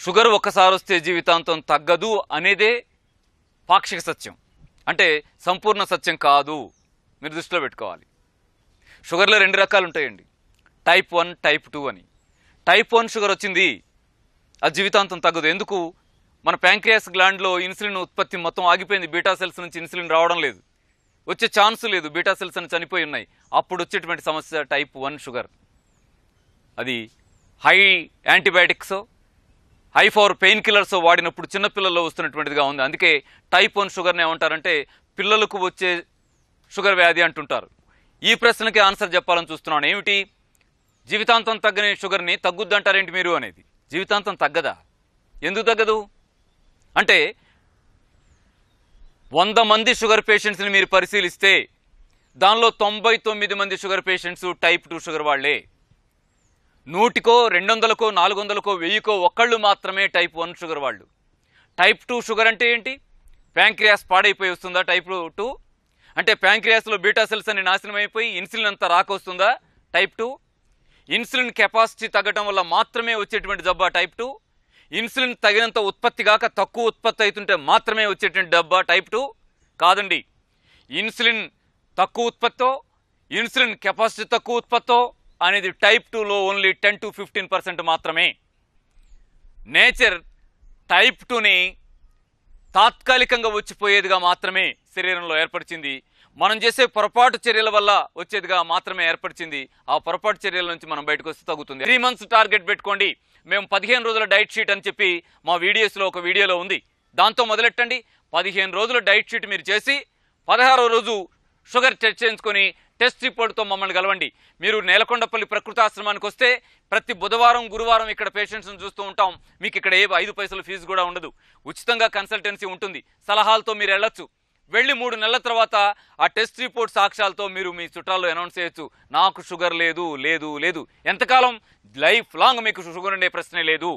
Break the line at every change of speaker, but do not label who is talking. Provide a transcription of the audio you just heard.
sugar ఒక్కసారి వస్తే జీవితాంతం తగ్గదు అనేదే పాక్షిక సత్యం అంటే సంపూర్ణ సత్యం కాదు మీరు దృష్టిలో పెట్టుకోవాలి షుగర్లో రెండు రకాలు ఉంటాయండి టైప్ వన్ టైప్ టూ అని టైప్ వన్ షుగర్ వచ్చింది అది జీవితాంతం తగ్గదు ఎందుకు మన ప్యాంక్రియాస్ గ్లాండ్లో ఇన్సులిన్ ఉత్పత్తి మొత్తం ఆగిపోయింది బీటా సెల్స్ నుంచి ఇన్సులిన్ రావడం లేదు వచ్చే ఛాన్స్ లేదు బీటా సెల్స్ అని చనిపోయి ఉన్నాయి అప్పుడు వచ్చేటువంటి సమస్య టైప్ వన్ షుగర్ అది high antibiotics high for pain killers వాడినప్పుడు చిన్నపిల్లల్లో వస్తున్నటువంటిదిగా ఉంది అందుకే టైప్ వన్ షుగర్ని ఏమంటారంటే పిల్లలకు వచ్చే షుగర్ వ్యాధి అంటుంటారు ఈ ప్రశ్నకి ఆన్సర్ చెప్పాలని చూస్తున్నాను ఏమిటి జీవితాంతం తగ్గని షుగర్ని తగ్గుద్దంటారేంటి మీరు అనేది జీవితాంతం తగ్గదా ఎందుకు తగ్గదు అంటే వంద మంది షుగర్ పేషెంట్స్ని మీరు పరిశీలిస్తే దానిలో తొంభై తొమ్మిది మంది sugar patients type two sugar వాళ్ళే నూటికో రెండు వందలకో నాలుగు వందలకో వెయ్యికో ఒక్కళ్ళు మాత్రమే టైప్ వన్ షుగర్ వాళ్ళు టైప్ టూ షుగర్ అంటే ఏంటి ప్యాంక్రియాస్ పాడైపోయి వస్తుందా టైప్ టూ అంటే ప్యాంక్రియాస్లో బీటా సెల్స్ అన్ని నాశనం అయిపోయి ఇన్సులిన్ అంతా రాకొస్తుందా టైప్ టూ ఇన్సులిన్ కెపాసిటీ తగ్గడం వల్ల మాత్రమే వచ్చేటువంటి జబ్బా టైప్ టూ ఇన్సులిన్ తగినంత ఉత్పత్తి కాక తక్కువ ఉత్పత్తి అవుతుంటే మాత్రమే వచ్చేటువంటి డబ్బా టైప్ టూ కాదండి ఇన్సులిన్ తక్కువ ఉత్పత్తో ఇన్సులిన్ కెపాసిటీ తక్కువ ఉత్పత్తో అనేది టైప్ టూలో only ten to fifteen percent మాత్రమే నేచర్ టైప్ టూని తాత్కాలికంగా వచ్చిపోయేదిగా మాత్రమే శరీరంలో ఏర్పరిచింది మనం చేసే పొరపాటు చర్యల వల్ల వచ్చేదిగా మాత్రమే ఏర్పరిచింది ఆ పొరపాటు చర్యల నుంచి మనం బయటకు వస్తే తగ్గుతుంది త్రీ మంత్స్ టార్గెట్ పెట్టుకోండి మేము పదిహేను రోజుల డైట్ షీట్ అని చెప్పి మా వీడియోస్లో ఒక వీడియోలో ఉంది దాంతో మొదలెట్టండి పదిహేను రోజుల డైట్ షీట్ మీరు చేసి పదహారో రోజు షుగర్ టెస్ట్ చేయించుకొని టెస్ట్ రిపోర్ట్తో మమ్మల్ని కలవండి మీరు నేలకొండపల్లి ప్రకృతాశ్రమానికి వస్తే ప్రతి బుధవారం గురువారం ఇక్కడ పేషెంట్స్ని చూస్తూ ఉంటాం మీకు ఇక్కడ ఏ ఐదు పైసలు ఫీజు కూడా ఉండదు ఉచితంగా కన్సల్టెన్సీ ఉంటుంది సలహాలతో మీరు వెళ్ళొచ్చు వెళ్ళి మూడు నెలల తర్వాత ఆ టెస్ట్ రిపోర్ట్ సాక్ష్యాలతో మీరు మీ చుట్టాల్లో అనౌన్స్ చేయొచ్చు నాకు షుగర్ లేదు లేదు లేదు ఎంతకాలం లైఫ్ లాంగ్ మీకు షుగర్ ఉండే ప్రశ్నే లేదు